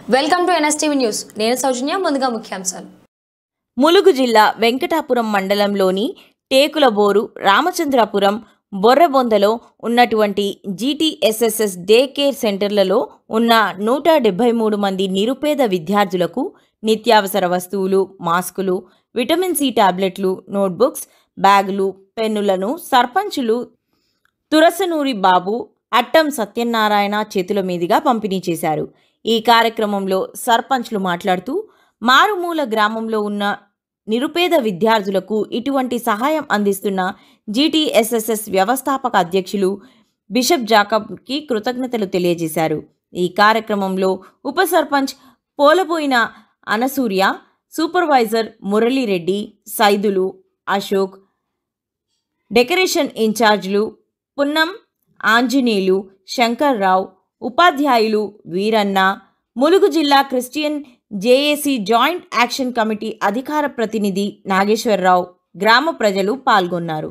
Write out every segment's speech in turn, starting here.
welcome to NSTV news నేను సౌజన్య ముందుగా ముఖ్యాంశాలు ములుగు జిల్లా వెంకటాపురం మండలంలోని టేకులబోరు రామచంద్రాపురం బొర్రబొందలో ఉన్నటువంటి జీటీఎస్ఎస్ఎస్ డే కేర్ సెంటర్లలో ఉన్న నూట డెబ్బై మూడు మంది నిరుపేద విద్యార్థులకు నిత్యావసర వస్తువులు మాస్కులు విటమిన్ సి టాబ్లెట్లు నోట్బుక్స్ బ్యాగులు పెన్నులను సర్పంచులు తురసనూరి బాబు అట్టం సత్యనారాయణ చేతుల మీదుగా పంపిణీ చేశారు ఈ కార్యక్రమంలో సర్పంచ్లు మాట్లాడుతూ మారుమూల గ్రామంలో ఉన్న నిరుపేద విద్యార్థులకు ఇటువంటి సహాయం అందిస్తున్న జీటీఎస్ఎస్ఎస్ వ్యవస్థాపక అధ్యక్షులు బిషప్ జాకబ్కి కృతజ్ఞతలు తెలియజేశారు ఈ కార్యక్రమంలో ఉప సర్పంచ్ పోలబోయిన అనసూర్య సూపర్వైజర్ మురళీరెడ్డి సైదులు అశోక్ డెకరేషన్ ఇన్ఛార్జ్లు పున్నం ఆంజనేయులు శంకర్రావు ఉపాధ్యాయులు వీరన్న ములుగు జిల్లా Christian JAC joint action committee అధికార ప్రతినిధి నాగేశ్వరరావు గ్రామ ప్రజలు పాల్గొన్నారు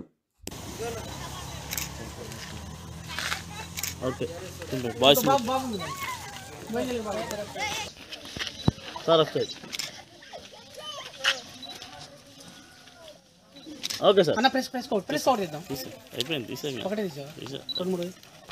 ఓకే బాయ్స్ సార్ వస్తాయి ఓకే సార్ అన్న press press code press code ఇద్దాం తీసే అయిపోయింది తీసే ఒకటే తీసా తీసే రెండు మూడు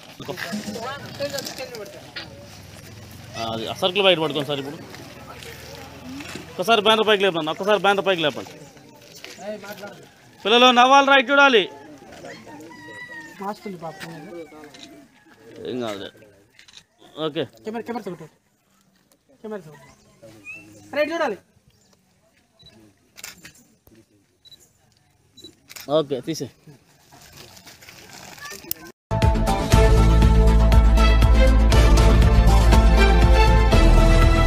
అది సర్కిల్ బయట పడుకోండి సార్ ఇప్పుడు ఒకసారి బ్యానర్ పైకి లేపండి ఒక్కసారి బ్యానర్ పైకి లేపండి పిల్లలు నవ్వాలి రైట్ చూడాలి మాస్క్ ఉంది పాప ఏం కాదు ఓకే కెమెరా కెమెరా చూడు కెమెరా చూడు రైట్ చూడాలి ఓకే తీసే